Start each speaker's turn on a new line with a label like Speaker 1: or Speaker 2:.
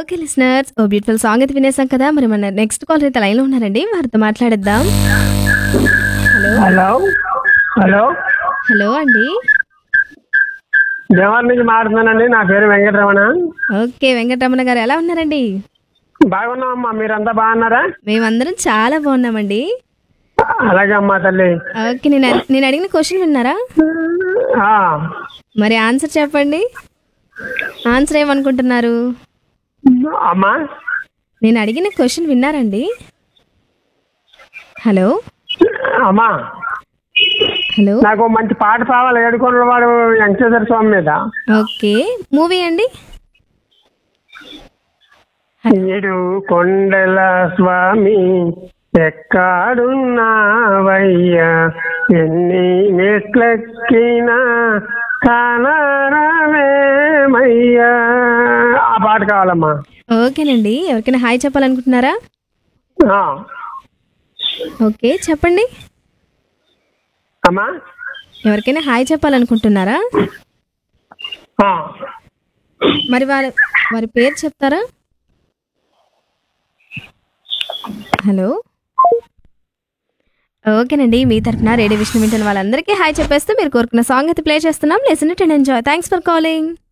Speaker 1: okay listeners ఓ beautiful song అయితే వినేసాం కదా మరి మన నెక్స్ట్ కాల్ అయితే లైన్లో ఉన్నారండి వారితో మాట్లాడేద్దాం హలో
Speaker 2: హలో హలో
Speaker 1: హలో అండి
Speaker 2: దేవాల నుంచి మాట్లాడుతున్నానండి నా పేరు వెంకటరమణ
Speaker 1: ఓకే వెంకటరమణ గారు ఎలా ఉన్నారండి
Speaker 2: బాగున్నామమ్మా మీరంతా బాగున్నారా
Speaker 1: మేమందరం చాలా బాగున్నామండి
Speaker 2: అలాగే అమ్మా తల్లి
Speaker 1: ఓకే నేను అడి- నేను అడిగిన క్వశ్చన్ విన్నారా
Speaker 2: ఆ,
Speaker 1: మరి ఆన్సర్ చెప్పండి ఆన్సర్ ఏమనుకుంటున్నారు
Speaker 2: అమ్మా
Speaker 1: నేను అడిగిన క్వశ్చన్ విన్నారండి హలో
Speaker 2: అమ్మా
Speaker 1: హలో
Speaker 2: నాకు ఓ మంచి పాట కావాలి ఏడుకొండల వాడు వెంకటేశ్వర స్వామి మీద
Speaker 1: ఓకే మూవీ అండి
Speaker 2: ఏడు కొండల స్వామి ఎక్కడున్నావయ్యా ఎన్ని మెట్లెక్కినా కానరావేమయ్యా ఆ పాట కావాలమ్మా
Speaker 1: ఓకేనండి ఎవరికైనా హాయ్ చెప్పాలనుకుంటున్నారా
Speaker 2: ఆ,
Speaker 1: ఓకే చెప్పండి
Speaker 2: అమ్మా
Speaker 1: ఎవరికైనా హాయ్ చెప్పాలనుకుంటున్నారా
Speaker 2: ఆ,
Speaker 1: మరి వారి వారి పేరు చెప్తారా హలో ఓకేనండి మీ తరఫున రేడియో విష్ణు వింటున్న వాళ్ళందరికీ హాయ్ చెప్పేస్తూ మీరు కోరుకున్న సాంగ్ అయితే ప్లే చేస్తున్నాం listen it and enjoy thanks for calling